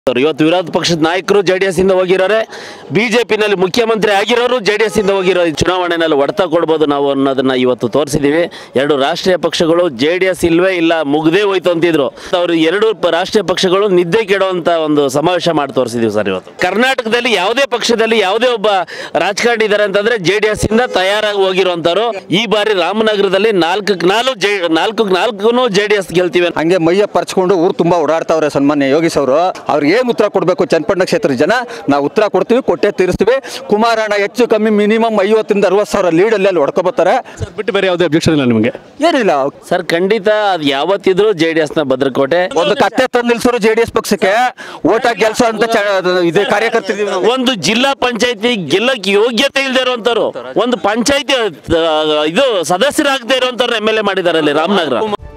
ಇವತ್ತು ವಿರೋಧ ಪಕ್ಷದ ನಾಯಕರು ಜೆ ಡಿ ಎಸ್ ಇಂದ ಹೋಗಿರೋರೆ ಬಿಜೆಪಿನಲ್ಲಿ ಮುಖ್ಯಮಂತ್ರಿ ಆಗಿರೋರು ಜೆ ಡಿ ಎಸ್ ಇಂದ ಹೋಗಿರೋ ಈ ಚುನಾವಣೆಯಲ್ಲಿ ಹೊಡೆತ ಕೊಡ್ಬೋದು ನಾವು ಅನ್ನೋದನ್ನ ಇವತ್ತು ತೋರಿಸಿದೀವಿ ಎರಡು ರಾಷ್ಟ್ರೀಯ ಪಕ್ಷಗಳು ಜೆ ಡಿ ಎಸ್ ಇಲ್ವೇ ಇಲ್ಲ ಮುಗ್ದೇ ಹೋಯ್ತು ಅಂತಿದ್ರು ಅವರು ಎರಡು ಪ- ರಾಷ್ಟ್ರೀಯ ಪಕ್ಷಗಳು ನಿದ್ದೆ ಕೆಡುವಂತ ಒಂದು ಸಮಾವೇಶ ಮಾಡಿ ತೋರಿಸಿದೀವಿ ಸರ್ ಇವತ್ತು ಕರ್ನಾಟಕದಲ್ಲಿ ಯಾವುದೇ ಪಕ್ಷದಲ್ಲಿ ಯಾವುದೇ ಒಬ್ಬ ರಾಜಕಾರಣಿ ಇದ್ದಾರೆ ಅಂತಂದ್ರೆ ಜೆ ಡಿ ಎಸ್ ಇಂದ ತಯಾರಾಗಿ ಹೋಗಿರುವಂತವ್ರು ಈ ಬಾರಿ ರಾಮನಗರದಲ್ಲಿ ನಾಲ್ಕಕ್ಕೆ ನಾಲ್ಕು ಜೆ ನಾಲ್ಕಕ್ಕೆ ನಾಲ್ಕು ಜೆ ಡಿ ಎಸ್ ಗೆಲ್ತೀವಿ ಅಂತ ಹಂಗೆ ಮೈಯ ಪರ್ಚ್ಕೊಂಡು ಊರು ತುಂಬಾ ಓಡಾಡ್ತಾವ್ರೆ ಸನ್ಮಾನ್ಯ ಯೋಗೀಶ್ ಅವರು ಅವ್ರಿಗೆ ಏನು ಉತ್ತರ ಕೊಡಬೇಕು ಚನ್ನಪಟ್ಟಣ ಕ್ಷೇತ್ರದ ಜನ ನಾವು ಉತ್ತರ ಕೊಡ್ತೀವಿ ಕೊಟ್ಟೆ ತೀರಿಸ್ತೀವಿ ಕುಮಾರಣ್ಣ ಹೆಚ್ಚು ಕಮ್ಮಿ ಮಿನಿಮಮ್ ಐವತ್ತರಿಂದ ಅರವತ್ತು ಸಾವಿರ ಲೀಡಲ್ಲಿ ಅಲ್ಲಿ ಹೊಡ್ಕೊಬತ್ತಾರೆ ಸರ್ ಬಿಟ್ಟು ಬೇರೆ ಯಾವುದೇ ಅಬ್ಜೆಕ್ಷನ್ ಇಲ್ಲ ನಿಮಗೆ ಏನಿಲ್ಲ ಸರ್ ಖಂಡಿತ ಅದು ಯಾವತ್ತಿದ್ರು ಜೆ ಡಿ ಎಸ್ನ ಭದ್ರಕೋಟೆ ಒಂದು ಕತ್ತೆ ತಂದು ನಿಲ್ಸೋರು ಜೆ ಡಿ ಎಸ್ ಪಕ್ಷಕ್ಕೆ ಓಟ್ ಹಾಕಿ ಗೆಲ್ಸೋ ಅಂತ ಚ- ಅದು ಇದು ಕಾರ್ಯಕರ್ತರಿದ್ದೀವಿ ನಾವು ಒಂದು ಜಿಲ್ಲಾ ಪಂಚಾಯತಿ ಗೆಲ್ಲಕ್ಕೆ ಯೋಗ್ಯತೆ ಇಲ್ಲದೆ ಇರುವಂತವ್ರು ಒಂದು ಪಂಚಾಯತಿ ಇದು ಸದಸ್ಯರಾಗದೇ ಇರುವಂತವ್ರು ಎಮ್ ಎಲ್ ಎ ಮಾಡಿದ್ದಾರೆ ಅಲ್ಲಿ ರಾಮನಗರ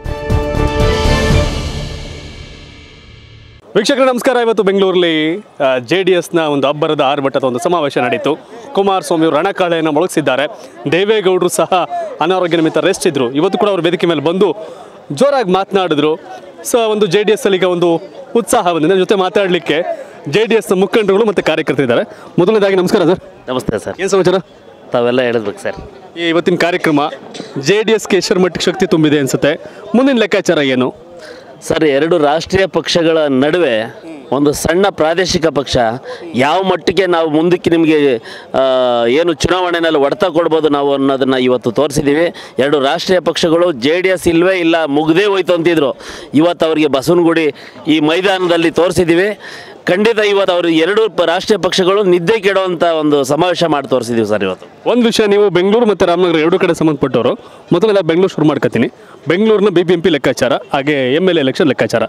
ವೀಕ್ಷಕರು ನಮಸ್ಕಾರ ಇವತ್ತು ಬೆಂಗಳೂರಲ್ಲಿ ಜೆ ಡಿ ಎಸ್ನ ಒಂದು ಅಬ್ಬರದ ಆರ್ಭಟದ ಒಂದು ಸಮಾವೇಶ ನಡೀತು ಕುಮಾರಸ್ವಾಮಿ ಅವರು ರಣಕಾಳೆಯನ್ನು ಮೊಳಗಿಸಿದ್ದಾರೆ ದೇವೇಗೌಡರು ಸಹ ಅನಾರೋಗ್ಯ ನಿಮಿತ್ತ ರೆಸ್ಟ್ ಇದ್ರು ಇವತ್ತು ಕೂಡ ಅವರು ವೇದಿಕೆ ಮೇಲೆ ಬಂದು ಜೋರಾಗಿ ಮಾತನಾಡಿದ್ರು ಸೊ ಒಂದು ಜೆ ಡಿ ಎಸ್ ಅಲ್ಲಿ ಈಗ ಒಂದು ಉತ್ಸಾಹ ಬಂದಿದೆ ನನ್ನ ಜೊತೆ ಮಾತಾಡಲಿಕ್ಕೆ ಜೆ ಡಿ ಎಸ್ನ ಮುಖಂಡರುಗಳು ಮತ್ತು ಕಾರ್ಯಕರ್ತರಿದ್ದಾರೆ ಮೊದಲನೇದಾಗಿ ನಮಸ್ಕಾರ ಸರ್ ನಮಸ್ತೆ ಸರ್ ಏನು ಸಮಾಚಾರ ತಾವೆಲ್ಲ ಹೇಳಿದ್ಬೇಕು ಸರ್ ಈ ಇವತ್ತಿನ ಕಾರ್ಯಕ್ರಮ ಜೆ ಡಿ ಎಸ್ಗೆ ಎಷ್ಟರ ಮಟ್ಟಿಗೆ ಶಕ್ತಿ ತುಂಬಿದೆ ಅನ್ಸುತ್ತೆ ಮುಂದಿನ ಲೆಕ್ಕಾಚಾರ ಏನು ಸರ್ ಎರಡು ರಾಷ್ಟ್ರೀಯ ಪಕ್ಷಗಳ ನಡುವೆ ಒಂದು ಸಣ್ಣ ಪ್ರಾದೇಶಿಕ ಪಕ್ಷ ಯಾವ ಮಟ್ಟಿಗೆ ನಾವು ಮುಂದಕ್ಕೆ ನಿಮಗೆ ಆ, ಏನು ಚುನಾವಣೆಯಲ್ಲಿ ಹೊಡೆತ ಕೊಡ್ಬೋದು ನಾವು ಅನ್ನೋದನ್ನ ಇವತ್ತು ತೋರಿಸಿದ್ದೀವಿ ಎರಡು ರಾಷ್ಟ್ರೀಯ ಪಕ್ಷಗಳು ಜೆ ಡಿ ಎಸ್ ಇಲ್ವೇ ಇಲ್ಲ ಮುಗ್ದೇ ಹೋಯ್ತು ಅಂತಿದ್ರು ಇವತ್ತು ಅವರಿಗೆ ಬಸವನಗುಡಿ ಈ ಮೈದಾನದಲ್ಲಿ ತೋರಿಸಿದ್ದೀವಿ ಖಂಡಿತ ಇವತ್ತು ಅವರು ಎರಡು ಪ- ರಾಷ್ಟ್ರೀಯ ಪಕ್ಷಗಳು ನಿದ್ದೆ ಕೆಡುವಂಥ ಒಂದು ಸಮಾವೇಶ ಮಾಡಿ ತೋರಿಸಿದ್ದೀವಿ ಸರ್ ಇವತ್ತು ಒಂದು ವಿಷಯ ನೀವು ಬೆಂಗಳೂರು ಮತ್ತು ರಾಮನಗರ ಎರಡು ಕಡೆ ಸಂಬಂಧಪಟ್ಟವರು ಮೊದಲೆಲ್ಲ ಬೆಂಗಳೂರು ಶುರು ಮಾಡ್ಕೊತೀನಿ ಬೆಂಗಳೂರಿನ ಬಿ ಬಿ ಎಂ ಪಿ ಲೆಕ್ಕಾಚಾರ ಹಾಗೆ ಎಮ್ ಎಲ್ ಎ ಎಲೆಕ್ಷನ್ ಲೆಕ್ಕಾಚಾರ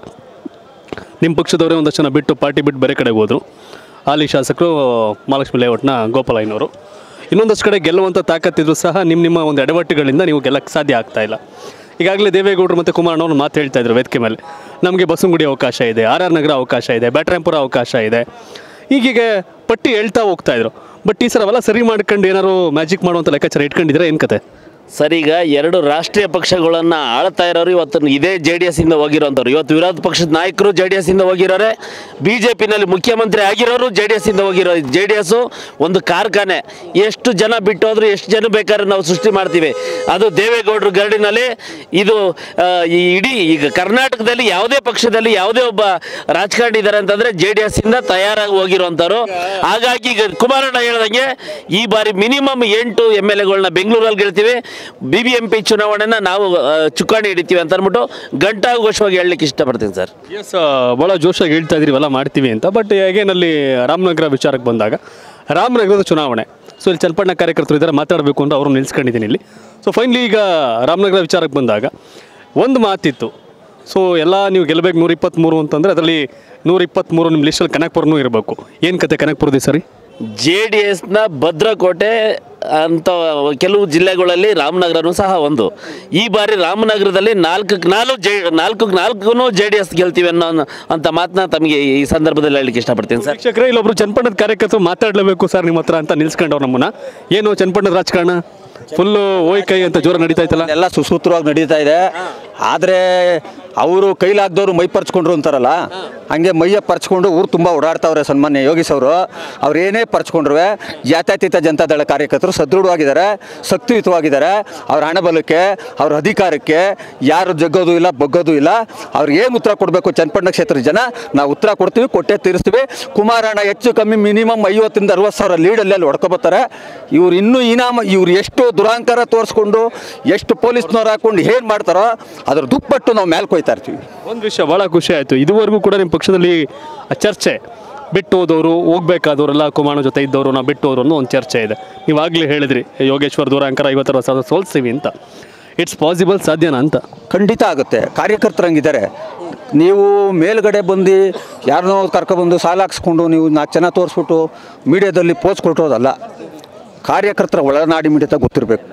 ನಿಮ್ಮ ಪಕ್ಷದವರೇ ಒಂದಷ್ಟು ಜನ ಬಿಟ್ಟು ಪಾರ್ಟಿ ಬಿಟ್ಟು ಬೇರೆ ಕಡೆಗೆ ಹೋದರು ಹಾಲಿ ಶಾಸಕರು ಮಹಾಲಕ್ಷ್ಮಿ ಲೇಔಟ್ನ ಗೋಪಾಲಯ್ಯನವರು ಇನ್ನೊಂದಷ್ಟು ಕಡೆ ಗೆಲ್ಲುವಂಥ ತಾಕತ್ತಿದ್ರು ಸಹ ನಿಮ್ಮ ನಿಮ್ಮ ಒಂದು ಎಡವಟ್ಟುಗಳಿಂದ ನೀವು ಗೆಲ್ಲಕ್ಕೆ ಸಾಧ್ಯ ಆಗ್ತಾ ಇಲ್ಲ ಈಗಾಗಲೇ ದೇವೇಗೌಡರು ಮತ್ತು ಕುಮಾರಣ್ಣವ್ರು ಮಾತು ಹೇಳ್ತಾ ಇದ್ರು ವೇದಿಕೆ ಮೇಲೆ ನಮಗೆ ಬಸವನಗುಡಿ ಅವಕಾಶ ಇದೆ ಆರ್ ಆರ್ ನಗರ ಅವಕಾಶ ಇದೆ ಬ್ಯಾಟ್ರಾಂಪುರ ಅವಕಾಶ ಇದೆ ಹೀಗೀಗೆ ಪಟ್ಟಿ ಹೇಳ್ತಾ ಹೋಗ್ತಾ ಇದ್ರು ಬಟ್ ಈ ಸಲ ಅವೆಲ್ಲ ಸರಿ ಮಾಡ್ಕೊಂಡು ಏನಾದ್ರು ಮ್ಯಾಜಿಕ್ ಮಾಡುವಂಥ ಲೆಕ್ಕಾಚಾರ ಇಟ್ಕೊಂಡಿದ್ರೆ ಏನು ಕತೆ ಸರ್ ಈಗ ಎರಡು ರಾಷ್ಟ್ರೀಯ ಪಕ್ಷಗಳನ್ನ ಆಳ್ತಾ ಇರೋರು ಇವತ್ತು ಇದೇ ಜೆ ಡಿ ಎಸ್ ಇಂದ ಹೋಗಿರೋಂಥವ್ರು ಇವತ್ತು ವಿರೋಧ ಪಕ್ಷದ ನಾಯಕರು ಜೆ ಡಿ ಎಸ್ ಇಂದ ಹೋಗಿರೋರೆ ಬಿಜೆಪಿನಲ್ಲಿ ಮುಖ್ಯಮಂತ್ರಿ ಆಗಿರೋರು ಜೆ ಡಿ ಎಸ್ ಇಂದ ಹೋಗಿರೋ ಜೆ ಡಿ ಎಸ್ ಒಂದು ಕಾರ್ಖಾನೆ ಎಷ್ಟು ಜನ ಬಿಟ್ಟು ಹೋದ್ರು ಎಷ್ಟು ಜನ ಬೇಕಾದ್ರೆ ನಾವು ಸೃಷ್ಟಿ ಮಾಡ್ತೀವಿ ಅದು ದೇವೇಗೌಡರು ಗರಡಿನಲ್ಲಿ ಇದು ಆ, ಈ ಇಡೀ ಈಗ ಕರ್ನಾಟಕದಲ್ಲಿ ಯಾವುದೇ ಪಕ್ಷದಲ್ಲಿ ಯಾವುದೇ ಒಬ್ಬ ರಾಜಕಾರಣಿ ಇದ್ದಾರೆ ಅಂತಂದ್ರೆ ಜೆ ಡಿ ಎಸ್ ಇಂದ ತಯಾರಾಗಿ ಹೋಗಿರುವಂಥವ್ರು ಹಾಗಾಗಿ ಈಗ ಕುಮಾರಣ್ಣ ಹೇಳ್ದಂಗೆ ಈ ಬಾರಿ ಮಿನಿಮಮ್ ಎಂಟು ಎಮ್ ಎಲ್ ಎಗಳನ್ನ ಬೆಂಗಳೂರಲ್ಲಿ ಗೆಲ್ತೀವಿ ಬಿ ಬಿ ಎಂ ಪಿ ಚುನಾವಣೆನ ನಾವು ಆ, ಚುಕ್ಕಾಣಿ ಹಿಡಿತೀವಿ ಅಂತ ಅಂದ್ಬಿಟ್ಟು ಘಂಟಾಘೋಷವಾಗಿ ಹೇಳಲಿಕ್ಕೆ ಇಷ್ಟಪಡ್ತೀನಿ ಸರ್ ಎಸ್ ಭಾಳ ಜೋಶಾಗಿ ಹೇಳ್ತಾ ಇದ್ರಿ ಇವೆಲ್ಲ ಮಾಡ್ತೀವಿ ಅಂತ ಬಟ್ ಹೇಗೇನ್ ಅಲ್ಲಿ ರಾಮನಗರ ವಿಚಾರಕ್ಕೆ ಬಂದಾಗ ರಾಮನಗರದ ಚುನಾವಣೆ ಸೊ ಇಲ್ಲಿ ಚಲ್ಪಣ್ಣ ಕಾರ್ಯಕರ್ತರು ಇದ್ದಾರೆ ಮಾತಾಡಬೇಕು ಅಂತ ಅವರು ನಿಲ್ಸ್ಕೊಂಡಿದ್ದೀನಿ ಇಲ್ಲಿ ಸೊ ಫೈನಲಿ ಈಗ ರಾಮನಗರ ವಿಚಾರಕ್ಕೆ ಬಂದಾಗ ಒಂದು ಮಾತಿತ್ತು ಸೊ ಎಲ್ಲ ನೀವು ಗೆಲ್ಲಬೇಕು ನೂರ ಇಪ್ಪತ್ತ್ಮೂರು ಅಂತಂದರೆ ಅದರಲ್ಲಿ ನೂರ ಇಪ್ಪತ್ತ್ಮೂರು ನಿಮ್ಮ ಲಿಸ್ಟಲ್ಲಿ ಕನಕಪುರನೂ ಇರಬೇಕು ಏನು ಕತೆ ಕನಕಪುರದಿ ಸರಿ ಜೆ ಡಿ ಎಸ್ನ ಭದ್ರಕೋಟೆ ಅಂತ ಕೆಲವು ಜಿಲ್ಲೆಗಳಲ್ಲಿ ರಾಮನಗರನೂ ಸಹ ಒಂದು ಈ ಬಾರಿ ರಾಮನಗರದಲ್ಲಿ ನಾಲ್ಕಕ್ಕೆ ನಾಲ್ಕು ಜೆ ನಾಲ್ಕಕ್ಕೆ ನಾಲ್ಕು ಜೆ ಡಿ ಎಸ್ ಗೆಲ್ತೀವಿ ಅನ್ನೋ ಅಂತ ಮಾತನ್ನ ತಮಗೆ ಈ ಸಂದರ್ಭದಲ್ಲಿ ಹೇಳಲಿಕ್ಕೆ ಇಷ್ಟಪಡ್ತೀನಿ ಸರ್ ವೀಕ್ಷಕರೇ ಇಲ್ಲೊಬ್ರು ಚನ್ನಪಣ್ಣದ ಕಾರ್ಯಕರ್ತರು ಮಾತಾಡಲೇಬೇಕು ಸರ್ ನಿಮ್ಮ ಹತ್ರ ಅಂತ ನಿಲ್ಸ್ಕೊಂಡವ್ರು ನಮ್ಮನ್ನ ಏನು ಚನ್ನಪಣ್ಣದ ರಾಜಕಾರಣ ಫುಲ್ಲು ಓಯ್ ಕೈ ಅಂತ ಜೋರ ನಡೀತಾ ಇತ್ತಲ್ಲ ಎಲ್ಲ ಸುಸೂತ್ರವಾಗಿ ನಡೀತಾ ಇದೆ ಆದರೆ ಅವರು ಕೈಲಾಗ್ದವ್ರು ಮೈ ಪರ್ಚ್ಕೊಂಡ್ರು ಅಂತಾರಲ್ಲ ಹಂಗೆ ಮೈಯ ಪರ್ಚ್ಕೊಂಡು ಊರು ತುಂಬ ಓಡಾಡ್ತಾವ್ರೆ ಸನ್ಮಾನ್ಯ ಯೋಗೀಶ್ ಅವರು ಅವ್ರು ಏನೇ ಪರ್ಚ್ಕೊಂಡ್ರು ಜಾತ್ಯತೀತ ಜನತಾದಳ ಕಾರ್ಯಕರ್ತರು ಸದೃಢವಾಗಿದ್ದಾರೆ ಶಕ್ತಿಯುತವಾಗಿದ್ದಾರೆ ಅವ್ರ ಹಣಬಲಕ್ಕೆ ಅವ್ರ ಅಧಿಕಾರಕ್ಕೆ ಯಾರು ಜಗ್ಗೋದು ಇಲ್ಲ ಬಗ್ಗೋದು ಇಲ್ಲ ಅವ್ರಿಗೆ ಏನು ಉತ್ತರ ಕೊಡಬೇಕು ಚನ್ನಪಟ್ಟಣ ಕ್ಷೇತ್ರದ ಜನ ನಾವು ಉತ್ತರ ಕೊಡ್ತೀವಿ ಕೊಟ್ಟೆ ತೀರಿಸ್ತೀವಿ ಕುಮಾರಣ್ಣ ಹೆಚ್ಚು ಕಮ್ಮಿ ಮಿನಿಮಮ್ ಐವತ್ತರಿಂದ ಅರವತ್ತು ಸಾವಿರ ಲೀಡಲ್ಲಿ ಅಲ್ಲಿ ಹೊಡ್ಕೊಬತ್ತಾರೆ ಇವ್ರು ಇನ್ನೂ ಇನಾಮ ಇವ್ರು ಎಷ್ಟು ದುರಾಂಕಾರ ತೋರಿಸ್ಕೊಂಡು ಎಷ್ಟು ಪೊಲೀಸ್ನವ್ರು ಹಾಕೊಂಡು ಏನು ಮಾಡ್ತಾರೋ ಅದ್ರ ದುಪ್ಪಟ್ಟು ನಾವು ಮೇಲೆ ಕೊಯ್ತಾ ಇರ್ತೀವಿ ಒಂದು ವಿಷಯ ಭಾಳ ಖುಷಿ ಆಯಿತು ಇದುವರೆಗೂ ಕೂಡ ನಿಮ್ಮ ಪಕ್ಷದಲ್ಲಿ ಆ ಚರ್ಚೆ ಬಿಟ್ಟು ಹೋದವರು ಹೋಗ್ಬೇಕಾದವರೆಲ್ಲ ಕುಮಾರನ ಜೊತೆ ಇದ್ದವರು ನಾವು ಬಿಟ್ಟು ಹೋದ್ರು ಅನ್ನೋ ಒಂದು ಚರ್ಚೆ ಇದೆ ನೀವು ಆಗಲೇ ಹೇಳಿದ್ರಿ ಯೋಗೇಶ್ವರ್ ದೂರಾಂಕರ ಐವತ್ತರ ಸಾವಿರ ಸೋಲ್ಸ್ತೀವಿ ಅಂತ ಇಟ್ಸ್ ಪಾಸಿಬಲ್ ಸಾಧ್ಯನಾ ಅಂತ ಖಂಡಿತ ಆಗುತ್ತೆ ಕಾರ್ಯಕರ್ತರಂಗಿದ್ದಾರೆ ನೀವು ಮೇಲ್ಗಡೆ ಬಂದು ಯಾರನ್ನೋ ಕರ್ಕೊಬಂದು ಸಾಲ ಹಾಕ್ಸ್ಕೊಂಡು ನೀವು ನಾಲ್ಕು ಜನ ತೋರಿಸ್ಬಿಟ್ಟು ಮೀಡಿಯಾದಲ್ಲಿ ಪೋಸ್ಟ್ ಕೊಟ್ಟೋದಲ್ಲ ಕಾರ್ಯಕರ್ತರ ಒಳನಾಡಿ ಮಿಡಿತ ಗೊತ್ತಿರಬೇಕು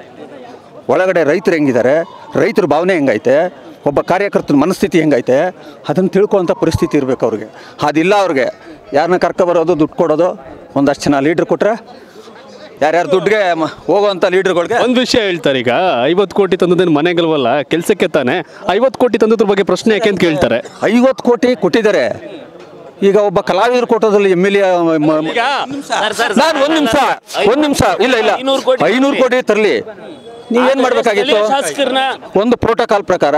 ಒಳಗಡೆ ರೈತರು ಹೆಂಗಿದ್ದಾರೆ ರೈತರ ಭಾವನೆ ಹೆಂಗೈತೆ ಒಬ್ಬ ಕಾರ್ಯಕರ್ತನ ಮನಸ್ಥಿತಿ ಹೆಂಗೈತೆ ಅದನ್ನು ತಿಳ್ಕೊಳ್ಳೋಂಥ ಪರಿಸ್ಥಿತಿ ಇರಬೇಕು ಅವ್ರಿಗೆ ಅದಿಲ್ಲ ಅವ್ರಿಗೆ ಯಾರನ್ನ ಕರ್ಕೊಬರೋದು ದುಡ್ಡು ಕೊಡೋದು ಒಂದಷ್ಟು ಜನ ಲೀಡ್ರ್ ಕೊಟ್ಟರೆ ಯಾರ್ಯಾರು ದುಡ್ಡಿಗೆ ಮ- ಹೋಗುವಂಥ ಲೀಡ್ರ್ಗಳಿಗೆ ಒಂದು ವಿಷಯ ಹೇಳ್ತಾರೆ ಈಗ ಐವತ್ತು ಕೋಟಿ ತಂದದೇನು ಮನೆಗಲ್ವಲ್ಲ ಕೆಲಸಕ್ಕೆ ತಾನೆ ಐವತ್ತು ಕೋಟಿ ತಂದದ್ರ ಬಗ್ಗೆ ಪ್ರಶ್ನೆ ಯಾಕೆ ಅಂತ ಕೇಳ್ತಾರೆ ಐವತ್ತು ಕೋಟಿ ಕೊಟ್ಟಿದ್ದಾರೆ ಈಗ ಒಬ್ಬ ಕಲಾವಿದರು ಕೋಟದಲ್ಲಿ M L A sir, sir, ನಾನು ಒಂದು ನಿಮಿಷ ಒಂದು ನಿಮಿಷ ಇಲ್ಲ ಇಲ್ಲ ಐನೂರು ಕೋಟಿ ಐನೂರು ಕೋಟಿ ತರಲಿ ನೀವೇನು ಮಾಡಬೇಕಾಗಿತ್ತು ಸ್ಥಳೀಯ ಶಾಸಕರನ್ನ ಒಂದು ಪ್ರೋಟೋಕಾಲ್ ಪ್ರಕಾರ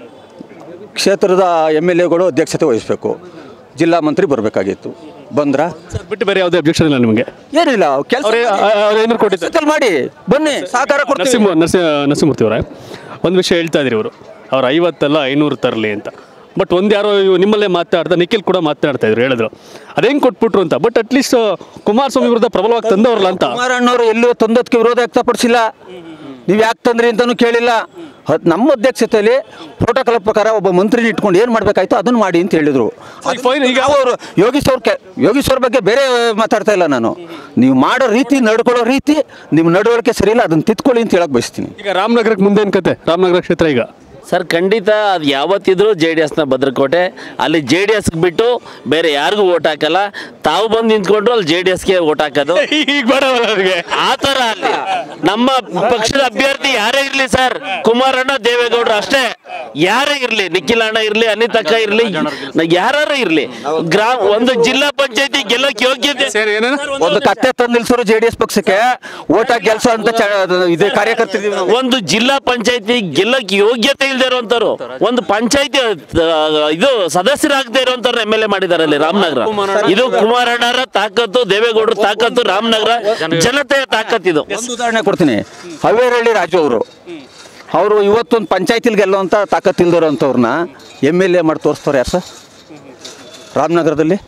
ಕ್ಷೇತ್ರದ ಎಮ್ ಎಲ್ ಎಗಳು ಅಧ್ಯಕ್ಷತೆ ವಹಿಸಬೇಕು ಜಿಲ್ಲಾ ಮಂತ್ರಿ ಬರಬೇಕಾಗಿತ್ತು ಬಂದ್ರ ಸರ್ ಬಿಟ್ಟು ಬೇರೆ ಯಾವುದೇ ಅಬ್ಜೆಕ್ಷನ್ ಇಲ್ಲ ನಿಮಗೆ ಏನಿಲ್ಲ ಕೆಲಸ ಅವ್ರೆ ಅವ್ರು ಐನೂರು ಕೋಟಿ ತ- ಮಾಡಿ ಬನ್ನಿ ಸಹಕಾರ ಕೊಡ್ತೀವಿ ನರಸಿಂಹ ನರಸಿಂಹ ನರಸಿಂಹಮೂರ್ತಿ ಅವರೇ ಒಂದು ವಿಷಯ ಹೇಳ್ತಾ ಇದ್ರಿ ಇವರು ಅವ್ರು ಐವತ್ತಲ್ಲ ಐನೂರು ತರಲಿ ಅಂತ ಬಟ್ ಒಂದು ಯಾರೋ ಇವ್ ನಿಮ್ಮಲ್ಲೇ ಮಾತಾಡ್ತಾ ನಿಖಿಲ್ ಕೂಡ ಮಾತಾಡ್ತಾ ಇದ್ರು ಹೇಳಿದ್ರು ಅದೇಂಗೆ ಕೊಟ್ಬಿಟ್ರು ಅಂತ ಬಟ್ ಅಟ್ಲೀಸ್ಟ್ ಕುಮಾರಸ್ವಾಮಿ ವಿರುದ್ಧ ಪ್ರಬಲವಾಗಿ ತಂದವ್ರಲ್ಲ ಅಂತ ಕುಮಾರಣ್ಣವರು ಎಲ್ಲೂ ತಂದೋದಕ್ಕೆ ವಿರೋಧ ವ್ಯಕ್ತಪಡಿಸಿಲ್ಲ ನೀವು ಯಾಕೆ ತಂದ್ರಿ ಅಂತಲೂ ಕೇಳಿಲ್ಲ ಅದ್ ನಮ್ಮ ಅಧ್ಯಕ್ಷತೆಯಲ್ಲಿ ಪ್ರೋಟೋಕಾಲ್ ಪ್ರಕಾರ ಒಬ್ಬ ಮಂತ್ರಿನ ಇಟ್ಕೊಂಡು ಏನು ಮಾಡಬೇಕಾಯ್ತು ಅದನ್ನು ಮಾಡಿ ಅಂತ ಹೇಳಿದರು ಈಗ fine, ಈಗ ಅವರು ಯೋಗೀಶ್ ಅವ್ರ ಯೋಗೀಶ್ ಅವ್ರ ಬಗ್ಗೆ ಬೇರೆ ಮಾತಾಡ್ತಾ ಇಲ್ಲ ನಾನು ನೀವು ಮಾಡೋ ರೀತಿ ನಡ್ಕೊಳ್ಳೋ ರೀತಿ ನಿಮ್ಮ ನಡವಳಿಕೆ ಸರಿ ಇಲ್ಲ ಅದನ್ನು ತಿತ್ಕೊಳ್ಳಿ ಅಂತ ಹೇಳಕ್ ಬಯಸ್ತೀನಿ ಈಗ ರಾಮನಗರಕ್ಕೆ ಮುಂದೆ ಏನ್ ಕತೆ ರಾಮನಗರ ಕ್ಷೇತ್ರ ಈಗ ಸರ್ ಖಂಡಿತ ಅದು ಯಾವತ್ತಿದ್ರೂ ಜೆ ಡಿ ಎಸ್ನ ಭದ್ರಕೋಟೆ ಅಲ್ಲಿ ಜೆ ಡಿ ಎಸ್ಗೆ ಬಿಟ್ಟು ಬೇರೆ ಯಾರಿಗೂ ಓಟ್ ಹಾಕಲ್ಲ ತಾವು ಬಂದು ನಿಂತ್ಕೊಂಡ್ರು ಅಲ್ಲಿ ಜೆ ಡಿ ಎಸ್ಗೆ ಓಟ್ ಹಾಕೋದು ಈಗ ಬೇಡವಲ್ಲ ಅವ್ರಿಗೆ ಆ ಥರ ಅಲ್ಲಿ ನಮ್ಮ ಪಕ್ಷದ ಅಭ್ಯರ್ಥಿ ಯಾರೇ ಇರಲಿ ಸರ್ ಕುಮಾರಣ್ಣ ದೇವೇಗೌಡರು ಅಷ್ಟೇ ಯಾರೇ ಇರಲಿ ನಿಖಿಲ್ ಅಣ್ಣ ಇರಲಿ ಅನಿತಕ್ಕ ಇರಲಿ ಯಾರು ಇರಲಿ ಗ್ರಾಮ ಒಂದು ಜಿಲ್ಲಾ ಪಂಚಾಯತಿ ಗೆಲ್ಲಕ್ಕೆ ಯೋಗ್ಯತೆ ಸರಿ ಏನೇನು ಒಂದು ಕತ್ತೆ ತಂದು ನಿಲ್ಸೋರು ಜೆ ಡಿ ಎಸ್ ಪಕ್ಷಕ್ಕೆ ಓಟ್ ಹಾಕಿ ಗೆಲ್ಸೋ ಅಂತ ಚ- ಅದು ಇದು ಕಾರ್ಯಕರ್ತರಿದ್ದೀವಿ ನಾವು ಒಂದು ಜಿಲ್ಲಾ ಪಂಚಾಯತಿ ಗೆಲ್ಲಕ್ಕೆ ಯೋಗ್ಯತೆ ಇಲ್ಲದೆ ಇರುವಂತವ್ರು ಒಂದು ಪಂಚಾಯತಿ ಇದು ಸದಸ್ಯರಾಗದೇ ಇರುವಂತವ್ರು ಎಮ್ ಎಲ್ ಎ ಮಾಡಿದ್ದಾರೆ ಅಲ್ಲಿ ರಾಮನಗರ ಇದು ಕುಮಾರಣ್ಣರ ತಾಕತ್ತು ದೇವೇಗೌಡರ ತಾಕತ್ತು ರಾಮನಗರ ಜನತೆಯ ತಾಕತ್ತು ಇದು ಒಂದು ಉದಾಹರಣೆ ಕೊಡ್ತೀನಿ ಹವೇರಳ್ಳಿ ರಾಜು ಅವರು ಅವರು ಇವತ್ತೊಂದು ಪಂಚಾಯತಿಲಿ ಗೆಲ್ಲುವಂಥ ತಾಕತ್ ಇಲ್ದಿರೋಂಥವ್ರನ್ನ ಎಮ್ ಎಲ್ ಎ ಮಾಡಿ ತೋರಿಸ್ತವ್ರೆ ಯಾರು ಸರ್ ರಾಮನಗರದಲ್ಲಿ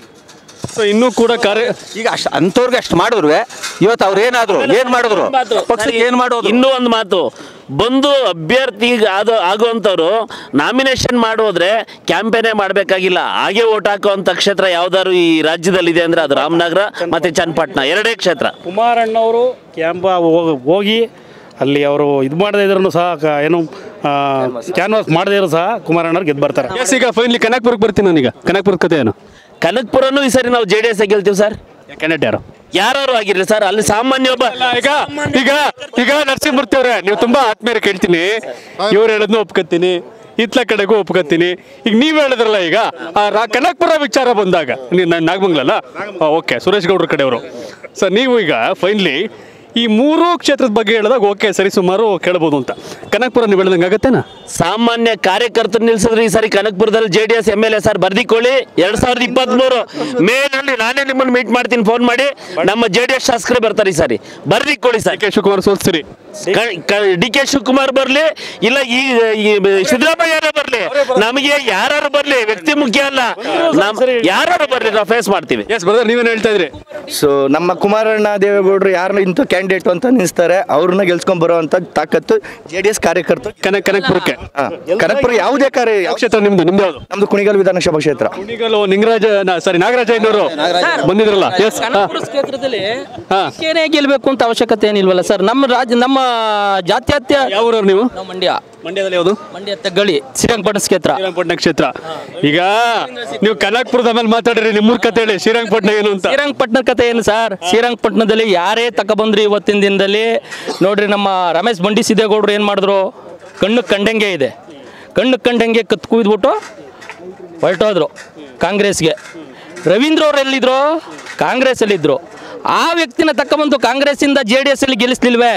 ಸೊ ಇನ್ನೂ ಕೂಡ ಕಾರ್ಯ ಈಗ ಅಷ್ಟು ಅಂಥವ್ರಿಗೆ ಅಷ್ಟು ಮಾಡಿದ್ರು ಇವತ್ತು ಅವ್ರು ಏನಾದ್ರು ಏನು ಮಾಡಿದ್ರು ಪಕ್ಷಕ್ಕೆ ಏನು ಮಾಡೋದು ಇನ್ನೂ ಒಂದು ಮಾತು ಬಂದು ಅಭ್ಯರ್ಥಿ ಆದ ಆಗುವಂಥವ್ರು ನಾಮಿನೇಷನ್ ಮಾಡೋದ್ರೆ ಕ್ಯಾಂಪೇನೇ ಮಾಡಬೇಕಾಗಿಲ್ಲ ಹಾಗೆ ಓಟ್ ಹಾಕುವಂಥ ಕ್ಷೇತ್ರ ಯಾವ್ದಾದ್ರು ಈ ರಾಜ್ಯದಲ್ಲಿದೆ ಅಂದ್ರೆ ಅದು ರಾಮನಗರ ಮತ್ತೆ ಚನ್ನಪಟ್ಟಣ ಎರಡೇ ಕ್ಷೇತ್ರ ಕುಮಾರಣ್ಣವರು ಕ್ಯಾಂಪ ಹೋಗ್- ಹೋಗಿ ಅಲ್ಲಿ ಅವರು ಇದು ಮಾಡದೇ ಇದ್ರು ಸಹ ಕ- ಏನು ಕ್ಯಾನ್ವಾಸ್ ಮಾಡದೇ ಇದ್ರು ಸಹ ಕುಮಾರಣ್ಣವ್ರು ಗೆದ್ದು ಬರ್ತಾರೆ ಎಸ್ ಈಗ ಫೈನಲಿ ಕನಕ್ಪುರಕ್ಕೆ ಬರ್ತೀನಿ ನಾನೀಗ ಕನಕ್ಪುರದ ಕತೆ ಏನು ಕನಕ್ಪುರನು ಈ ಸರಿ ನಾವು ಜೆ ಡಿ ಎಸ್ ಗೆಲ್ತೀವಿ ಸರ್ ಕ್ಯಾಂಡಿಡೇಟ್ ಯಾರು ಯಾರು ಆಗಿರ್ಲಿ ಸರ್ ಅಲ್ಲಿ ಸಾಮಾನ್ಯ ಒಬ್ಬ ಈಗ ಈಗ ಈಗ ನರಸಿಂಹಮೂರ್ತಿ ಅವರೇ ನೀವು ತುಂಬಾ ಆತ್ಮೀಯರು ಕೇಳ್ತೀನಿ ಇವ್ರು ಹೇಳೋದನ್ನು ಒಪ್ಕೊತೀನಿ ಇತ್ಲ ಕಡೆಗೂ ಒಪ್ಕೊತೀನಿ ಈಗ ನೀವು ಹೇಳಿದ್ರಲ್ಲ ಈಗ ಆ ರಾ- ಕನಕ್ಪುರ ವಿಚಾರ ಬಂದಾಗ ನೀವು ನಾನು ನಾಗಮಂಗಲಲ್ಲ ಓಕೆ ಸುರೇಶ್ ಗೌಡ್ರ ಕಡೆಯವರು ಸರ್ ನೀವು ಈಗ ಫೈನಲಿ ಈ ಮೂರು ಕ್ಷೇತ್ರದ ಬಗ್ಗೆ ಹೇಳಿದಾಗ ಓಕೆ ಸರಿ ಸುಮಾರು ಕೇಳ್ಬೋದು ಅಂತ ಕನಕ್ಪುರ ನೀವು ಹೇಳ್ದಂಗೆ ಆಗತ್ತೇನಾ ಸಾಮಾನ್ಯ ಕಾರ್ಯಕರ್ತರು ನಿಲ್ಸಿದ್ರೆ ಈ ಸಾರಿ ಕನಕಪುರದಲ್ಲಿ J D S M L A sir ಬರ್ದಿಕೊಳ್ಳಿ ಎರಡ್ ಸಾವಿರದ ಇಪ್ಪತ್ತ್ ಮೂರು ಮೇನಲ್ಲಿ ನಾನೇ ನಿಮ್ಮನ್ನು ಮೀಟ್ ಮಾಡ್ತೀನಿ ಫೋನ್ ಮಾಡಿ ನಮ್ಮ ಜೆ ಡಿ ಎಸ್ ಶಾಸಕರು ಬರ್ತಾರೆ ಈ ಸಾರಿ ಬರ್ದಿಕೊಳ್ಳಿ ಸರ್ ಕೆ ಶಿವಕುಮಾರ್ ಸೋಲ್ಸ್ತೀರಿ ಡಿ ಕೆ ಶಿವಕುಮಾರ್ ಬರ್ಲಿ ಇಲ್ಲ ಈ ಈ ಸಿದ್ದರಾಮಯ್ಯನೇ ಬರ್ಲಿ ನಮಗೆ ಯಾರು ಬರ್ಲಿ ವ್ಯಕ್ತಿ ಮುಖ್ಯ ಅಲ್ಲ ನಮ್ ಯಾರು ಬರ್ಲಿ ನಾವು ಫೇಸ್ ಮಾಡ್ತೀವಿ ಎಸ್ ಬ್ರದರ್ ನೀವೇನು ಹೇಳ್ತಾ ಇದ್ರಿ ಸೊ ನಮ್ಮ ಕುಮಾರಣ್ಣ ದೇವೇಗೌಡರು ಯಾರನ್ನ ಇಂಥ ಕ್ಯಾಂಡಿಡೇಟ್ ಅಂತ ನಿಲ್ಲಿಸ್ತಾರೆ ಅವ್ರನ್ನ ಗೆಲ್ಸ್ಕೊಂಡ್ ಬರುವಂತ ತಾಕತ್ತು ಜೆ ಡಿ ಎಸ್ ಕಾರ್ಯಕರ್ತರು ಕನಕ್ ಕನಕ್ಪುರಕ್ಕೆ ಹಾ. ಕನಕಪುರ ಯಾವುದೇ ಕಾರ್ಯ ಯಾವ ಯಾವ ಕ್ಷೇತ್ರ ನಿಮ್ದು ನಿಮ್ದು ಯಾವುದು ನಮ್ದು ಕುಣಿಗಲ್ ವಿಧಾನಸಭಾ ಕ್ಷೇತ್ರ ಕುಣಿಗಲ್ ನಿಂಗರಾಜ ಸಾರಿ ನಾಗರಾಜ ಇನ್ನೋರು ಬಂದಿದ್ರಲ್ಲ ಎಸ್ ಕನಕಪುರ ಕ್ಷೇತ್ರದಲ್ಲಿ ಹಾ. ಏನೇ ಗೆಲ್ಬೇಕು ಅಂತ ಅವಶ್ಯಕತೆ ಏನಿಲ್ವಲ್ಲ ಸರ್ ನಮ್ಮ ರಾಜ್ಯ ನಮ್ಮ ಜಾತ್ಯತ್ಯ ಯಾವ ಊರವ್ರು ನೀವು ನಾವು ಮಂಡ್ಯ ಮಂಡ್ಯದಲ್ಲಿ ಯಾವುದು ಮಂಡ್ಯ ತೆಗ್ಗಳಿ ಶ್ರೀರಂಗಪಟ್ಟಣ ಕ್ಷೇತ್ರ ಶ್ರೀರಂಗಪಟ್ಟಣ ಕ್ಷೇತ್ರ ಈಗ ನೀವು ಕನಕ್ಪುರದ ಮೇಲೆ ಮಾತಾಡ್ರಿ ನಿಮ್ಮೂರ್ ಕತೆ ಹೇಳಿ ಶ್ರೀರಂಗಪಟ್ಟಣ ಏನು ಅಂತ ಶ್ರೀರಂಗಪಟ್ಟಣ ಕತೆ ಏನು ಸರ್ ಶ್ರೀರಂಗಪಟ್ಟಣದಲ್ಲಿ ಯಾರೇ ತಗೊಬಂದ್ರಿ ಇವತ್ತಿನ ದಿನದಲ್ಲಿ ನೋಡ್ರಿ ನಮ್ಮ ರಮೇಶ್ ಬಂಡಿ ಸಿದ್ದೇಗೌಡರು ಏನು ಮಾಡಿದ್ರು ಕಣ್ಣು ಕಂಡಂಗೆ ಇದೆ ಕಣ್ಣು ಕಂಡಂಗೆ ಕತ್ ಕುಯ್ದ್ಬಿಟ್ಟು ಹೊರಟೋದ್ರು ಕಾಂಗ್ರೆಸ್ಗೆ ರವೀಂದ್ರ ಅವ್ರು ಎಲ್ಲಿದ್ರು ಕಾಂಗ್ರೆಸ್ಸಲ್ಲಿದ್ದರು ಆ ವ್ಯಕ್ತಿನ ತಗೊಬಂದು ಕಾಂಗ್ರೆಸ್ಸಿಂದ ಜೆ ಡಿ ಎಸ್ ಅಲ್ಲಿ ಗೆಲ್ಲಿಸ್ಲಿಲ್ವೇ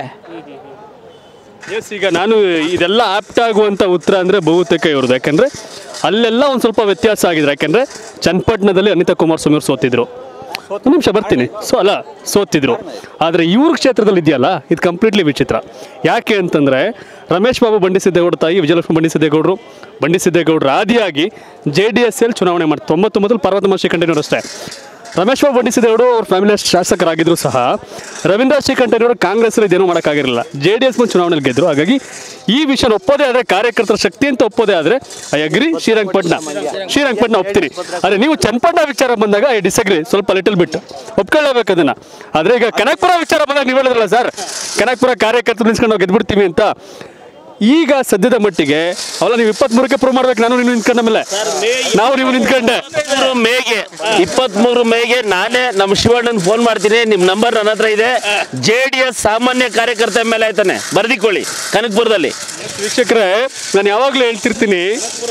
ಎಸ್ ಈಗ ನಾನು ಇದೆಲ್ಲ ಆಪ್ಟ್ ಆಗುವಂಥ ಉತ್ತರ ಅಂದರೆ ಬಹುತೇಕ ಇವ್ರದ್ದು ಯಾಕಂದರೆ ಅಲ್ಲೆಲ್ಲ ಒಂದು ಸ್ವಲ್ಪ ವ್ಯತ್ಯಾಸ ಆಗಿದೆ ಯಾಕಂದರೆ ಚನ್ನಪಟ್ಟಣದಲ್ಲಿ ಅನಿತಾ ಕುಮಾರಸ್ವಾಮಿ ಅವರು ಸೋತಿದ್ರು ಒಂದು ನಿಮಿಷ ಬರ್ತೀನಿ ಸೊ ಅಲ್ಲ ಸೋತಿದ್ರು ಆದರೆ ಇವ್ರ ಕ್ಷೇತ್ರದಲ್ಲಿ ಇದೆಯಲ್ಲ ಇದು ಕಂಪ್ಲೀಟ್ಲಿ ವಿಚಿತ್ರ ಯಾಕೆ ಅಂತಂದರೆ ರಮೇಶ್ ಬಾಬು ಬಂಡಿ ಸಿದ್ದೇಗೌಡ ತಾಯಿ ವಿಜಯಲಕ್ಷ್ಮಿ ಬಂಡಿ ಸಿದ್ದೇಗೌಡರು ಬಂಡಿ ಸಿದ್ದೇಗೌಡರು ಆದಿಯಾಗಿ ಜೆ ಡಿ ಎಸ್ ಎಲ್ ಚುನಾವಣೆ ಮಾಡಿ ತೊಂಬತ್ತೊಂಬತ್ತರಲ್ಲಿ ಪಾರ್ವತಮ್ಮ ಶ್ರೀಕಂಠನವರು ಅಷ್ಟೇ ರಮೇಶ್ ಬಾಬು ಬಂಡಿ ಸಿದ್ದೇಗೌಡರು ಅವ್ರ ಫ್ಯಾಮಿಲಿ ಶಾಸಕರಾಗಿದ್ರು ಸಹ ರವೀಂದ್ರ ಶ್ರೀಕಂಠನವರು ಕಾಂಗ್ರೆಸ್ ಇದೇನೂ ಮಾಡೋಕ್ಕಾಗಿರಲಿಲ್ಲ ಜೆ ಡಿ ಎಸ್ ಬಂದು ಚುನಾವಣೆಯಲ್ಲಿ ಗೆದ್ರು ಹಾಗಾಗಿ ಈ ವಿಷಯ ಒಪ್ಪೋದೇ ಆದರೆ ಕಾರ್ಯಕರ್ತರ ಶಕ್ತಿ ಅಂತ ಒಪ್ಪೋದೇ ಆದರೆ ಐ ಅಗ್ರಿ ಶ್ರೀರಂಗಪಟ್ಟಣ ಶ್ರೀರಂಗಪಟ್ಟಣ ಒಪ್ತೀನಿ ಆದರೆ ನೀವು ಚನ್ನಪಟ್ಟಣ ವಿಚಾರ ಬಂದಾಗ ಐ ಡಿಸಗ್ರಿ ಸ್ವಲ್ಪ ಲಿಟಲ್ ಬಿಟ್ ಒಪ್ಕೊಳ್ಳೇಬೇಕು ಅದನ್ನ ಆದರೆ ಈಗ ಕನಕಪುರ ವಿಚಾರ ಬಂದಾಗ ನೀವು ಹೇಳಿದ್ರಲ್ಲ ಸರ್ ಕನಕಪುರ ಕಾರ್ಯಕರ್ತರು ನಿಲ್ಸ್ಕೊಂಡು ನಾವು ಗೆದ್ಬಿಡ್ತೀವಿ ಅಂತ ಈಗ ಸದ್ಯದ ಮಟ್ಟಿಗೆ ಅವಲ್ಲ ನೀವು ಇಪ್ಪತ್ಮೂರಕ್ಕೆ ಪ್ರೂವ್ ಮಾಡ್ಬೇಕು ನಾನು ನೀವು ನಿಂತ್ಕೊಂಡ ಮೇಲೆ ನಾವು ನೀವು ನಿಂತ್ಕೊಂಡೆ ಇಪ್ಪತ್ಮೂರು ಮೇಗೆ ಇಪ್ಪತ್ಮೂರು ಮೇಗೆ ನಾನೇ ನಮ್ಮ ಶಿವಣ್ಣನ್ ಫೋನ್ ಮಾಡ್ತೀನಿ ನಿಮ್ಮ ನಂಬರ್ ನನ್ನ ಹತ್ರ ಇದೆ ಜೆ ಡಿ ಎಸ್ ಸಾಮಾನ್ಯ ಕಾರ್ಯಕರ್ತ ಮೇಲೆ ಆಯ್ತಾನೆ ಬರ್ದಿಕೊಳ್ಳಿ ಕನಕಪುರದಲ್ಲಿ ವೀಕ್ಷಕರೇ ನಾನು ಯಾವಾಗಲೂ ಹೇಳ್ತಿರ್ತೀನಿ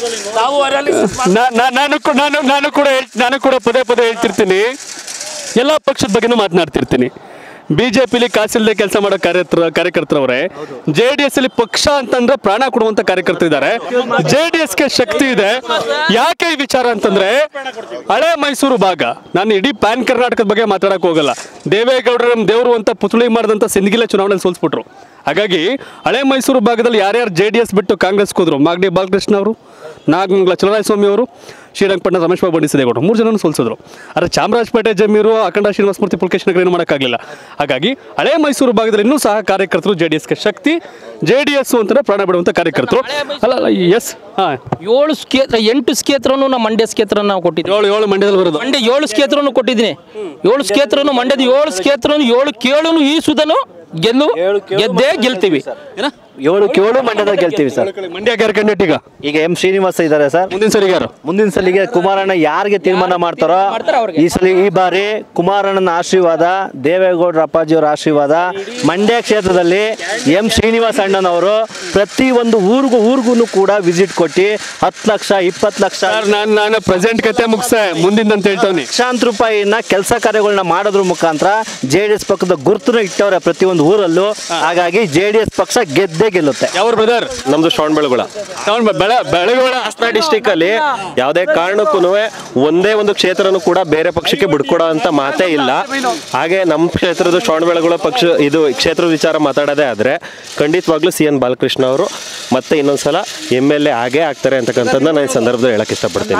ನಾ- ನಾ- ನಾನು ಕೂ- ನಾನು ನಾನು ಕೂಡ ಹೇಳ್- ನಾನು ಕೂಡ ಪದೇ ಪದೇ ಹೇಳ್ತಿರ್ತೀನಿ ಎಲ್ಲ ಪಕ್ಷದ ಬಗ್ಗೆನೂ ಮಾತನಾಡ್ತಿರ್ತೀನಿ ಬಿ ಜೆ ಪಿಲಿ ಕಾಸಿಲ್ಲದೆ ಕೆಲಸ ಮಾಡೋ ಕಾರ್ಯಕರ್ತರ ಕಾರ್ಯಕರ್ತರವರೇ ಜೆ ಡಿ ಎಸ್ ಅಲ್ಲಿ ಪಕ್ಷ ಅಂತಂದ್ರೆ ಪ್ರಾಣ ಕೊಡುವಂತ ಕಾರ್ಯಕರ್ತರಿದ್ದಾರೆ ಜೆ ಡಿ ಎಸ್ಗೆ ಶಕ್ತಿ ಇದೆ ಯಾಕೆ ಈ ವಿಚಾರ ಅಂತಂದ್ರೆ ಹಳೆ ಮೈಸೂರು ಭಾಗ ನಾನು ಇಡೀ ಪ್ಯಾನ್ ಕರ್ನಾಟಕದ ಬಗ್ಗೆ ಮಾತಾಡಕ್ ಹೋಗಲ್ಲ ದೇವೇಗೌಡರ ನಮ್ಮ ದೇವರು ಅಂತ ಪುತ್ಳಿ ಮಾಡಿದಂಥ ಸಿಂದಗಿಲೆ ಚುನಾವಣೆಯಲ್ಲಿ ಸೋಲ್ಸ್ಬಿಟ್ರು ಹಾಗಾಗಿ ಹಳೆ ಮೈಸೂರು ಭಾಗದಲ್ಲಿ ಯಾರ್ಯಾರು ಜೆ ಡಿ ಎಸ್ ಬಿಟ್ಟು ಕಾಂಗ್ರೆಸ್ಗೆ ಹೋದ್ರು ಮಾಗಡಿ ಬಾಲಕೃಷ್ಣ ಅವರು ನಾಗಮಂಗಲ ಚಲರಾಯಸ್ವಾಮಿ ಅವರು ಶ್ರೀರಂಗಪಟ್ಟಣ ರಮೇಶ್ ಬಾಬು ಬಂಡಿಸಿದೇಗೌಡರು ಮೂರು ಜನನು ಸೋಲ್ಸಿದ್ರು ಆದರೆ ಚಾಮರಾಜಪೇಟೆ ಜಮೀರು ಅಖಂಡ ಶ್ರೀನಿವಾಸಮೂರ್ತಿ ಪುಲ್ಕೇಶ್ನಗರ ಏನು ಮಾಡೋಕ್ಕಾಗಲಿಲ್ಲ ಹಾಗಾಗಿ ಹಳೆ ಮೈಸೂರು ಭಾಗದಲ್ಲಿ ಇನ್ನೂ ಸಹ ಕಾರ್ಯಕರ್ತರು ಜೆ ಡಿ ಎಸ್ಗೆ ಶಕ್ತಿ ಜೆ ಡಿ ಎಸ್ ಅಂತಲೇ ಪ್ರಾಣ ಬಿಡುವಂಥ ಕಾರ್ಯಕರ್ತರು ಅಲ್ಲ ಅಲ್ಲ ಎಸ್ ಹಾಂ ಏಳು ಕ್ಷೇತ್ರ ಎಂಟು ಕ್ಷೇತ್ರನೂ ನಮ್ಮ ಮಂಡ್ಯ ಕ್ಷೇತ್ರ ನಾವು ಕೊಟ್ಟಿದ್ದೀವಿ ಏಳು ಏಳು ಮಂಡ್ಯದಲ್ಲಿ ಬರೋದು ಮಂಡ್ಯ ಏಳು ಕ್ಷೇತ್ರನು ಕೊಟ್ಟಿದ್ದೀನಿ ಏಳು ಕ್ಷೇತ್ರನು ಮಂಡ್ಯದ ಏಳು ಕ್ಷೇತ್ರನು ಏಳು ಕೇಳುನು ಈ ಸುಧನು ಗೆಲ್ಲು ಗೆದ್ದೇ ಗೆಲ್ತೀವಿ ಏನ ಏಳು ಏಳು ಮಂಡ್ಯದಲ್ಲಿ ಗೆಲ್ತೀವಿ ಸರ್ ಮಂಡ್ಯ ಯಾರು ಕ್ಯಾಂಡಿಡೇಟ್ ಈಗ ಈಗ ಎಂ ಶ್ರೀನಿವಾಸ ಇದ್ದಾರೆ ಸರ್ ಮುಂದಿನ ಸರಿ ಯಾರು ಮುಂದಿನ ಸಲಿಗೆ ಕುಮಾರಣ್ಣ ಯಾರಿಗೆ ತೀರ್ಮಾನ ಮಾಡ್ತಾರೋ ಈ ಸಲ ಈ ಬಾರಿ ಕುಮಾರಣ್ಣನ ಆಶೀರ್ವಾದ ದೇವೇಗೌಡರ ಅಪ್ಪಾಜಿಯವರ ಆಶೀರ್ವಾದ ಮಂಡ್ಯ ಕ್ಷೇತ್ರದಲ್ಲಿ ಎಂ ಶ್ರೀನಿವಾಸ ಅಣ್ಣನವರು ಪ್ರತಿ ಒಂದು ಊರಿಗೂ ಊರಿಗೂ ಕೂಡ ವಿಸಿಟ್ ಕೊಟ್ಟು ಹತ್ತು ಲಕ್ಷ ಇಪ್ಪತ್ತು ಲಕ್ಷ ಸರ್ ನಾನು ನಾನು ಪ್ರೆಸೆಂಟ್ ಕತೆ ಮುಗಿಸೆ ಮುಂದಿಂದ ಅಂತ ಹೇಳ್ತಾವ್ನಿ ಲಕ್ಷಾಂತರ ರೂಪಾಯಿನ ಕೆಲಸ ಕಾರ್ಯಗಳನ್ನ ಮಾಡೋದ್ರ ಮುಖಾಂತರ ಜೆ ಡಿ ಎಸ್ ಪಕ್ಷದ ಗುರುತನ್ನ ಇಟ್ಟವ್ರೆ ಪ್ರತಿಯೊಂದು ಊರಲ್ಲೂ ಹಾಗಾಗಿ ಜೆ ಡಿ ಎಸ್ ಪಕ್ಷ ಗೆದ್ದೇ ಗೆಲ್ಲುತ್ತೆ ಯಾವ ಬ್ರದರ್ ನಮ್ದು ಶ್ರವಣಬೆಳಗೊಳ ತಗೊಂಡ್ ಬೆಳೆ ಬೆಳಗೋಳ ಹಾಸನ ಡಿಸ್ಟಿಕ್ ಅಲ್ಲಿ ಯಾವುದೇ ಕಾರಣಕ್ಕೂ ಒಂದೇ ಒಂದು ಕ್ಷೇತ್ರನೂ ಕೂಡ ಬೇರೆ ಪಕ್ಷಕ್ಕೆ ಬಿಡ್ಕೊಡೋ ಅಂತ ಮಾತೇ ಇಲ್ಲ ಹಾಗೆ ನಮ್ಮ ಕ್ಷೇತ್ರದ ಶ್ರವಣಬೆಳಗೊಳ ಪಕ್ಷ ಇದು ಕ್ಷೇತ್ರದ ವಿಚಾರ ಮಾತಾಡೋದೇ ಆದ್ರೆ ಖಂಡಿತವಾಗ್ಲೂ ಸಿ ಎನ್ ಬಾಲಕೃಷ್ಣ ಅವರು ಮತ್ತೆ ಇನ್ನೊಂದ್ಸಲ ಎಮ್ ಎಲ್ ಎ ಆಗೇ ಆಗ್ತಾರೆ ಅಂತಕ್ಕಂಥದ್ದನ್ನ ನಾನು ಈ ಸಂದರ್ಭದಲ್ಲಿ ಹೇಳಕ್ ಇಷ್ಟಪಡ್ತೀನಿ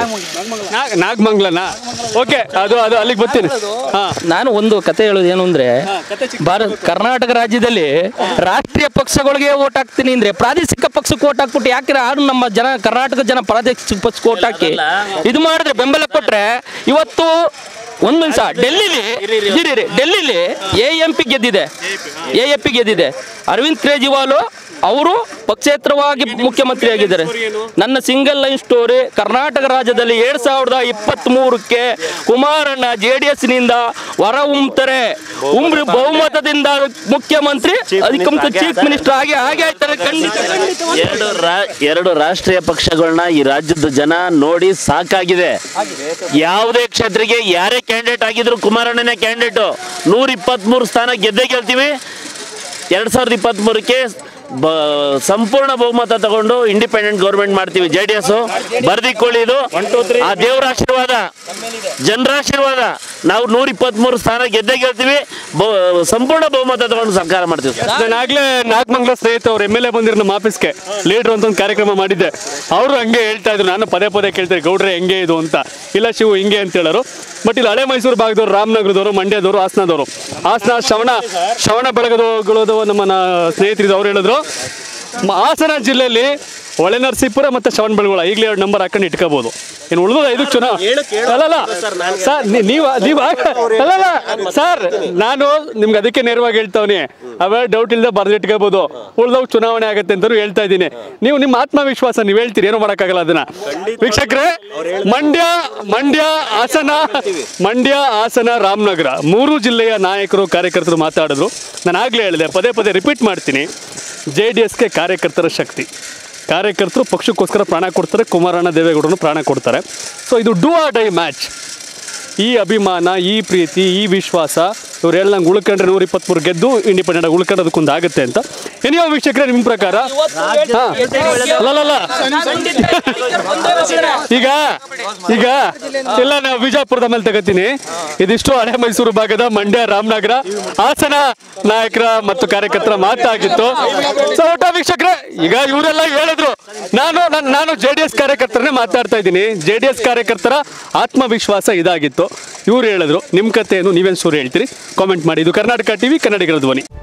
ನಾಗಮಂಗ್ಲನ ಓಕೆ ಅದು ಅದು ಅಲ್ಲಿಗೆ ಬರ್ತೀನಿ ಹಾ ನಾನು ಒಂದು ಕತೆ ಹೇಳೋದು ಏನು ಅಂದ್ರೆ ಭಾರತ ಕರ್ನಾಟಕ ರಾಜ್ಯದಲ್ಲಿ ರಾಷ್ಟ್ರೀಯ ಪಕ್ಷಗಳಿಗೆ ಓಟ್ ಹಾಕ್ತೀನಿ ಅಂದ್ರೆ ಪ್ರಾದೇಶಿಕ ಪಕ್ಷಕ್ಕೆ ಓಟ್ ಹಾಕ್ಬಿಟ್ಟು ಯಾಕೆ ಯಾರು ನಮ್ಮ ಜನ ಕರ್ನಾಟಕ ಜನ ಪ್ರಾದೇಶಿಕ ಪಕ್ಷಕ್ಕೆ ಓಟ್ ಹಾಕಿ ಇದು ಮಾಡಿದ್ರೆ ಬೆಂಬಲ ಕೊಟ್ರೆ ಇವತ್ತು ಒಂದು ನಿಮಿಷ ಡೆಲ್ಲಿಲಿ ಇರಿ, ಇರಿ, ಡೆಲ್ಲಿಲಿ ಎ ಎಂ ಪಿ ಗೆದ್ದಿದೆ ಎ ಎಂ ಪಿ ಗೆದ್ದಿದೆ ಅರವಿಂದ್ ಕೇಜ್ರಿವಾಲ್ ಅವರು ಪಕ್ಷೇತರವಾಗಿ ಮುಖ್ಯಮಂತ್ರಿ ಆಗಿದ್ದಾರೆ ನನ್ನ ಸಿಂಗಲ್ ಲೈನ್ ಸ್ಟೋರಿ ಕರ್ನಾಟಕ ರಾಜ್ಯದಲ್ಲಿ ಎರಡ್ ಸಾವಿರದ ಇಪ್ಪತ್ತ್ ಮೂರಕ್ಕೆ ಕುಮಾರಣ್ಣ ಜೆ ಡಿ ಎಸ್ ನಿಂದ ಹೊರ ಉಮ್ತಾರೆ ಉಮ್ರಿ ಬಹುಮತದಿಂದ ಮುಖ್ಯಮಂತ್ರಿ ಅದಕ್ಕೆ ಚೀಫ್ ಮಿನಿಸ್ಟರ್ ಆಗಿ ಹಾಗೆ ಆಯ್ತಾರೆ ಖಂಡಿತ ಎರಡು ರಾ ಎರಡು ರಾಷ್ಟ್ರೀಯ ಪಕ್ಷಗಳನ್ನ ಈ ರಾಜ್ಯದ ಜನ ನೋಡಿ ಸಾಕಾಗಿದೆ ಯಾವುದೇ ಕ್ಷೇತ್ರಕ್ಕೆ ಯಾರೇ ಕ್ಯಾಂಡಿಡೇಟ್ ಆಗಿದ್ರು ಕುಮಾರಣ್ಣನೇ ಕ್ಯಾಂಡಿಡೇಟು ನೂರ ಇಪ್ಪತ್ತ್ಮೂರು ಸ್ಥಾನ ಗೆದ್ದೇ ಗೆಲ್ತೀವಿ ಎರಡು ಸಾವಿರದ ಇಪ್ಪತ್ತ್ಮೂರಕ್ಕೆ ಬ ಸಂಪೂರ್ಣ ಬಹುಮತ ತಗೊಂಡು ಇಂಡಿಪೆಂಡೆಂಟ್ ಗೌರ್ಮೆಂಟ್ ಮಾಡ್ತೀವಿ ಜೆ ಡಿ ಎಸ್ ಬರ್ದಿಕೊಳ್ಳಿ ಇದು ಆ ದೇವರ ಆಶೀರ್ವಾದ ಜನರ ಆಶೀರ್ವಾದ ನಾವು ನೂರ ಇಪ್ಪತ್ತ್ಮೂರು ಸ್ಥಾನ ಗೆದ್ದೇ ಗೆಲ್ತೀವಿ ಬ- ಸಂಪೂರ್ಣ ಬಹುಮತ ತಗೊಂಡು ಸರ್ಕಾರ ಮಾಡ್ತೀವಿ ಸರ್. ನಾನು ಆಗ್ಲೇ ನಾಗಮಂಗಲ ಸ್ನೇಹಿತ ಅವ್ರು ಎಮ್ ಎಲ್ ಎ ಬಂದಿರೋ ನಮ್ಮ ಆಫೀಸ್ಗೆ ಲೀಡ್ರ್ ಅಂತ ಒಂದು ಕಾರ್ಯಕ್ರಮ ಮಾಡಿದ್ದೆ ಅವರು ಹಂಗೆ ಹೇಳ್ತಾ ಇದ್ರು ನಾನು ಪದೇ ಪದೇ ಕೇಳ್ತಾರೆ ಗೌಡ್ರೆ ಹೆಂಗೆ ಇದು ಅಂತ ಇಲ್ಲ ಶಿವು ಹಿಂಗೆ ಅಂತ ಹೇಳೋರು ಬಟ್ ಇಲ್ಲಿ ಹಳೆ ಮೈಸೂರು ಭಾಗದವ್ರು ರಾಮನಗರದವರು ಮಂಡ್ಯದವರು ಹಾಸನದವರು ಹಾಸನ ಶ್ರವಣ ಶ್ರವಣ ಬೆಳಗದವರು ನಮ್ಮ ನ- ಸ್ನೇಹಿತರಿದ್ದು ಅವ್ರು ಹೇಳಿದ್ರು ಮ- ಹಾಸನ ಜಿಲ್ಲೆಯಲ್ಲಿ ಹೊಳೆ ನರಸೀಪುರ ಮತ್ತು ಶ್ರವಣ ಬೆಳಗೊಳ ಈಗಲೇ ಎರಡು ನಂಬರ್ ಹಾಕೊಂಡು ಇಟ್ಕೋಬಹುದು ಇನ್ನು ಉಳಿದ ಐದು ಚುನಾವ ಅಲ್ಲಲ್ಲ ಸರ್ ನೀ- ನೀವು ನೀವು ಅಲ್ಲಲ್ಲ ಸರ್ ನಾನು ನಿಮ್ಗೆ ಅದಕ್ಕೆ ನೇರವಾಗಿ ಹೇಳ್ತಾವನಿ ಅವೇ ಡೌಟ್ ಇಲ್ಲದೆ ಬರ್ದಿಟ್ಕೋಬಹುದು ಉಳ್ದವ್ ಚುನಾವಣೆ ಆಗತ್ತೆ ಅಂತಲೂ ಹೇಳ್ತಾ ಇದ್ದೀನಿ ನೀವು ನಿಮ್ಮ ಆತ್ಮವಿಶ್ವಾಸ ನೀವು ಹೇಳ್ತೀರಿ ಏನೂ ಮಾಡೋಕ್ಕಾಗಲ್ಲ ಅದನ್ನ ವೀಕ್ಷಕರೇ ಮಂಡ್ಯ ಮಂಡ್ಯ ಹಾಸನ ಮಂಡ್ಯ ಹಾಸನ ರಾಮನಗರ ಮೂರು ಜಿಲ್ಲೆಯ ನಾಯಕರು ಕಾರ್ಯಕರ್ತರು ಮಾತಾಡಿದ್ರು ನಾನು ಆಗ್ಲೇ ಹೇಳಿದೆ ಪದೇ ಪದೇ ರಿಪೀಟ್ ಮಾಡ್ತೀನಿ ಜೆ ಡಿ ಎಸ್ಗೆ ಕಾರ್ಯಕರ್ತರ ಶಕ್ತಿ ಕಾರ್ಯಕರ್ತರು ಪಕ್ಷಕ್ಕೋಸ್ಕರ ಪ್ರಾಣ ಕೊಡ್ತಾರೆ ಕುಮಾರಣ್ಣ ದೇವೇಗೌಡರು ಪ್ರಾಣ ಕೊಡ್ತಾರೆ ಸೊ ಇದು ಡೂ ಆರ್ ಡೈ ಮ್ಯಾಚ್ ಈ ಅಭಿಮಾನ ಈ ಪ್ರೀತಿ ಈ ವಿಶ್ವಾಸ ಇವ್ರು ಹೇಳ್ದಂಗೆ ಉಳ್ಕೊಂಡ್ರೆ ನೂರ ಇಪ್ಪತ್ತ್ಮೂರು ಗೆದ್ದು ಇಂಡಿಪೆಂಡೆಂಟ್ ಉಳ್ಕೊಂಡೋದಕ್ಕೊಂದು ಆಗುತ್ತೆ ಅಂತ ಏನಿಯೋ ವೀಕ್ಷಕರೇ ನಿಮ್ಮ ಪ್ರಕಾರ ಹಾ. ಅಲ್ಲಲ್ಲ ಈಗ ಈಗ ಇಲ್ಲ ನಾವು ವಿಜಯಪುರದ ಮೇಲೆ ತಗೋತೀನಿ ಇದಿಷ್ಟು ಹಳೆ ಮೈಸೂರು ಭಾಗದ ಮಂಡ್ಯ ರಾಮನಗರ ಹಾಸನ ನಾಯಕರ ಮತ್ತು ಕಾರ್ಯಕರ್ತರ ಮಾತಾಗಿತ್ತು ಸೊ ಊಟ ವೀಕ್ಷಕರೇ ಈಗ ಇವರೆಲ್ಲ ಹೇಳಿದ್ರು ನಾನು ನಾನ್- ನಾನು ಜೆ ಡಿ ಎಸ್ ಕಾರ್ಯಕರ್ತರನ್ನೇ ಮಾತಾಡ್ತಾ ಇದ್ದೀನಿ ಜೆ ಡಿ ಎಸ್ ಕಾರ್ಯಕರ್ತರ ಆತ್ಮವಿಶ್ವಾಸ ಇದಾಗಿತ್ತು ಇವ್ರು ಹೇಳಿದ್ರು ನಿಮ್ಮ ಕಥೆಯನ್ನು ನೀವೇನು ಸೂರು ಹೇಳ್ತೀರಿ ಕಾಮೆಂಟ್ ಮಾಡಿ ಇದು ಕರ್ನಾಟಕ ಟಿವಿ ಕನ್ನಡಿಗರ ಧ್ವನಿ